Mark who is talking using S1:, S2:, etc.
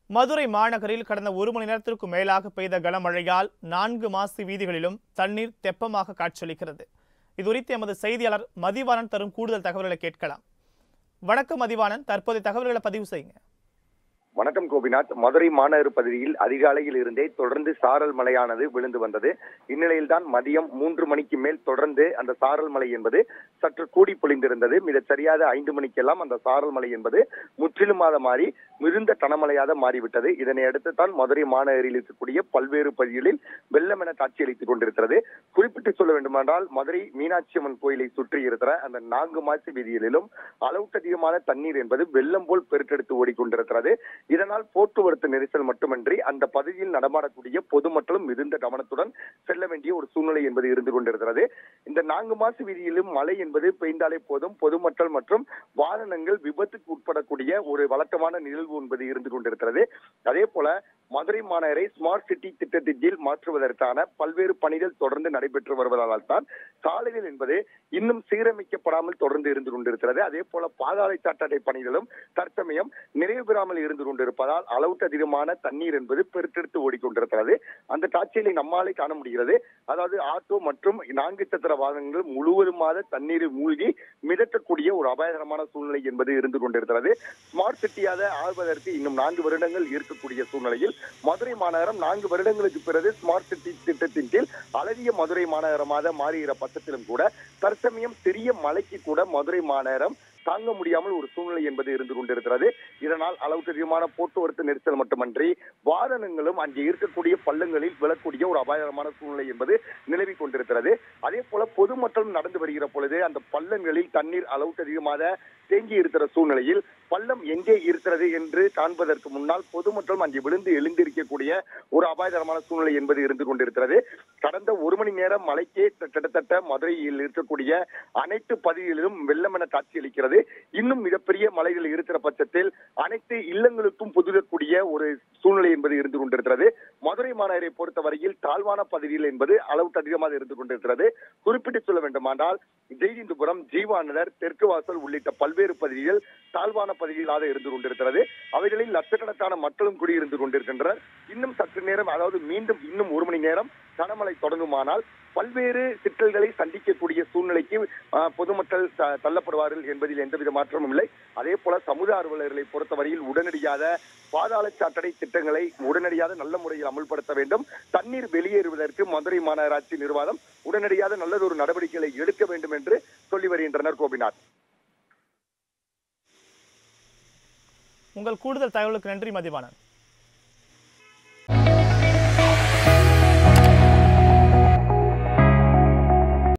S1: மதுரை மாநகரில் கடந்த ஒரு மணி நேரத்திற்கு மேலாக பெய்த கனமழையால் நான்கு மாசி வீதிகளிலும் தண்ணீர் தெப்பமாக காட்சியளிக்கிறது இது குறித்து எமது செய்தியாளர் மதிவாணன் தரும் கூடுதல் தகவல்களை கேட்கலாம் வணக்கம் மதிவாணன் தற்போதைய தகவல்களை பதிவு செய்யுங்க
S2: வணக்கம் கோபிநாத் மதுரை மாநகர் பகுதியில் அதிகாலையில் இருந்தே தொடர்ந்து சாரல் மழையானது விழுந்து வந்தது இந்நிலையில்தான் மதியம் மூன்று மணிக்கு மேல் தொடர்ந்து அந்த சாரல் மழை என்பது சற்று கூடி பொழிந்திருந்தது மிகச் சரியாக ஐந்து மணிக்கெல்லாம் அந்த சாரல் மழை என்பது முற்றிலுமாக மாறி மிகுந்த கனமழையாக மாறிவிட்டது இதனை அடுத்து தான் மதுரை மாநகரில் இருக்கக்கூடிய பல்வேறு பகுதிகளில் வெள்ளம் என காட்சியளித்துக் கொண்டிருக்கிறது குறிப்பிட்டு சொல்ல வேண்டுமென்றால் மதுரை மீனாட்சி அம்மன் கோயிலை சுற்றி இருக்கிற அந்த நான்கு மாசி வீதிகளிலும் அளவுக்கு அதிகமான தண்ணீர் என்பது வெள்ளம் போல் பெருக்கெடுத்து ஓடிக்கொண்டிருக்கிறது இதனால் போக்குவரத்து நெரிசல் மட்டுமின்றி அந்த பகுதியில் நடமாடக்கூடிய பொதுமக்களும் மிகுந்த கவனத்துடன் செல்ல வேண்டிய ஒரு சூழ்நிலை என்பது இருந்து கொண்டிருக்கிறது இந்த நான்கு மாச வீதியிலும் மழை என்பது பெய்ந்தாலே போதும் பொதுமக்கள் மற்றும் வாகனங்கள் விபத்துக்கு உட்படக்கூடிய ஒரு வழக்கமான நிகழ்வு என்பது இருந்து கொண்டிருக்கிறது அதே போல மதுரை மாநகரை ஸ்மார்ட் சிட்டி திட்டத்தின் கீழ் மாற்றுவதற்கான பல்வேறு பணிகள் தொடர்ந்து நடைபெற்று வருவதால் தான் சாலைகள் என்பது இன்னும் சீரமைக்கப்படாமல் தொடர்ந்து இருந்து கொண்டிருக்கிறது அதே போல பாதாள சாட்டடை பணிகளும் தற்சமயம் நிறைவு பெறாமல் இருந்து கொண்டிருப்பதால் அளவுக்கு அதிகமான தண்ணீர் என்பது பெருக்கெடுத்து ஓடிக்கொண்டிருக்கிறது அந்த காட்சியை நம்மாலே காண முடிகிறது அதாவது ஆட்டோ மற்றும் நான்கு சக்கர வாகனங்கள் முழுவதுமாக தண்ணீரில் மூழ்கி மிதக்கக்கூடிய ஒரு அபாயகரமான சூழ்நிலை என்பது இருந்து கொண்டிருக்கிறது ஸ்மார்ட் சிட்டியாக ஆள்வதற்கு இன்னும் நான்கு வருடங்கள் இருக்கக்கூடிய சூழ்நிலையில் மதுரை மாநகரம் நான்கு வருடங்களுக்கு பிறகு ஸ்மார்ட் சிட்டி திட்டத்தின் கீழ் அழகிய மதுரை மாநகரமாக மாறுகிற பட்சத்திலும் கூட தற்சமயம் சிறிய மலைக்கு கூட மதுரை மாநகரம் தாங்க முடியாமல் ஒரு சூழ்நிலை என்பது இருந்து கொண்டிருக்கிறது இதனால் அளவுக்கு அதிகமான போக்குவரத்து நெரிசல் மட்டுமன்றி வாகனங்களும் அங்கே இருக்கக்கூடிய பள்ளங்களில் விழக்கூடிய ஒரு அபாயகரமான சூழ்நிலை என்பது நிலவி கொண்டிருக்கிறது அதே போல பொதுமக்களும் நடந்து வருகிற பொழுது அந்த பள்ளங்களில் தண்ணீர் அளவுக்கு அதிகமாக தேங்கி இருக்கிற சூழ்நிலையில் பள்ளம் எங்கே இருக்கிறது என்று காண்பதற்கு முன்னால் பொதுமக்களும் அங்கே விழுந்து எழுந்திருக்கக்கூடிய ஒரு அபாயகரமான சூழ்நிலை என்பது இருந்து கொண்டிருக்கிறது கடந்த ஒரு மணி நேரம் மழைக்கே கிட்டத்தட்ட மதுரையில் இருக்கக்கூடிய அனைத்து பகுதிகளிலும் வெள்ளம் என காட்சியளிக்கிறது இன்னும் மிகப்பெரிய மலைகள் இருக்கிற பட்சத்தில் அனைத்து இல்லங்களுக்கும் புதுகக்கூடிய ஒரு சூழ்நிலை என்பது இருந்து கொண்டிருக்கிறது மதுரை மாநகரை பொறுத்தவரையில் தாழ்வான பகுதிகள் என்பது அளவுக்கு அதிகமாக இருந்து கொண்டிருக்கிறது குறிப்பிட்டு சொல்ல வேண்டுமானால் ஜெய்திந்துபுரம் ஜீவானதர் தெற்கு வாசல் உள்ளிட்ட பல்வேறு பகுதிகள் தாழ்வான பகுதிகளாக இருந்து கொண்டிருக்கிறது அவைகளில் லட்சக்கணக்கான மக்களும் குடியிருந்து கொண்டிருக்கின்றனர் இன்னும் சற்று நேரம் அதாவது மீண்டும் இன்னும் ஒரு மணி நேரம் கனமழை தொடங்குமானால் பல்வேறு சிக்கல்களை சந்திக்கக்கூடிய சூழ்நிலைக்கு ஆஹ், பொதுமக்கள் த- தள்ளப்படுவார்கள் என்பதில் எந்தவித மாற்றமும் இல்லை அதே போல சமுதாய அலுவலர்களை பொறுத்தவரையில் உடனடியாக பாதாள சாக்கடை திட்டங்களை உடனடியாக நல்ல முறையில் அமல்படுத்த வேண்டும் தண்ணீர் வெளியேறுவதற்கு மதுரை மாநகராட்சி நிர்வாகம் உடனடியாக நல்லதொரு நடவடிக்கைகளை எடுக்க வேண்டும் என்று சொல்லி வருகின்றனர் கோபிநாத்
S1: உங்கள் கூடுதல் தகவலுக்கு நன்றி மதிவாணன்